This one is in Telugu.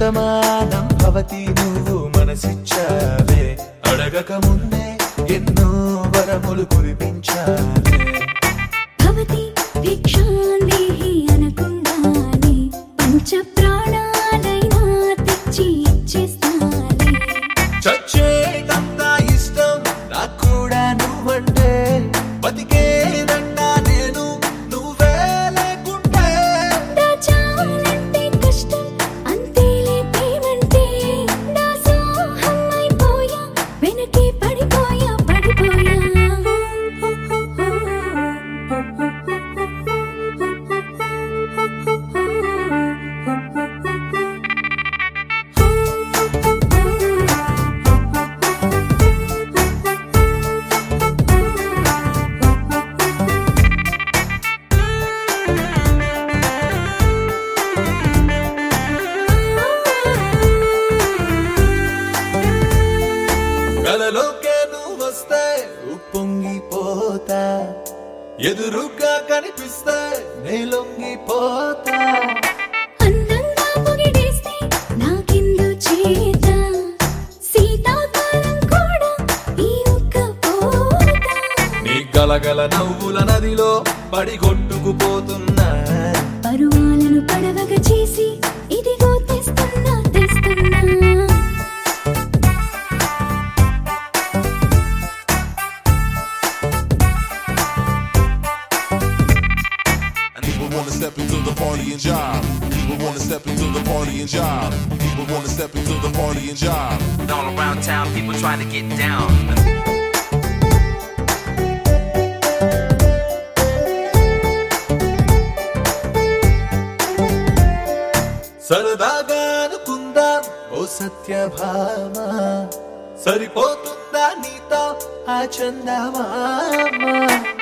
శతమానం భవతి నువ్వు మనసిచ్చావే అడగక ముందే ఎన్నో వరములు కురిపించావే భవతి భిక్షాందేహి అనకుండానే పంచ ప్రాణాలైనా తెచ్చి ఇచ్చేస్తానే చచ్చేటంత ఇష్టం నాకు కూడా నువ్వంటే బతికేదంటా నేను నువ్వే లేకుంటే దాచాలంటే కష్టం అంతేలే ప్రేమంటే దాసోహం అయిపోయా వెనకే పడిపోయా పడిపోయా కలలోకే నువ్వు వస్తే ఉప్పొంగిపోతా ఎదురుగా కనిపిస్తే నేలొంగిపోతా అందంగా పొగిడేస్తే నాకెందు చేత శీతాకాలం కూడా ఈ ఒక్క పోత నీ గలగల నవ్వుల నదిలో పడి కొట్టుకుపోతున్నా పరువాలను పడవగా చేసి ఇదిగో తెస్తున్నా తెస్తున్నా People wanna step into the party and job. People wanna step into the party and job. People wanna step into the party and job. All around town, people trying to get down. సరదాగా అనుకుందాం ఓ సత్యభామ సరిపోతుందా నీతో ఆ చందమామ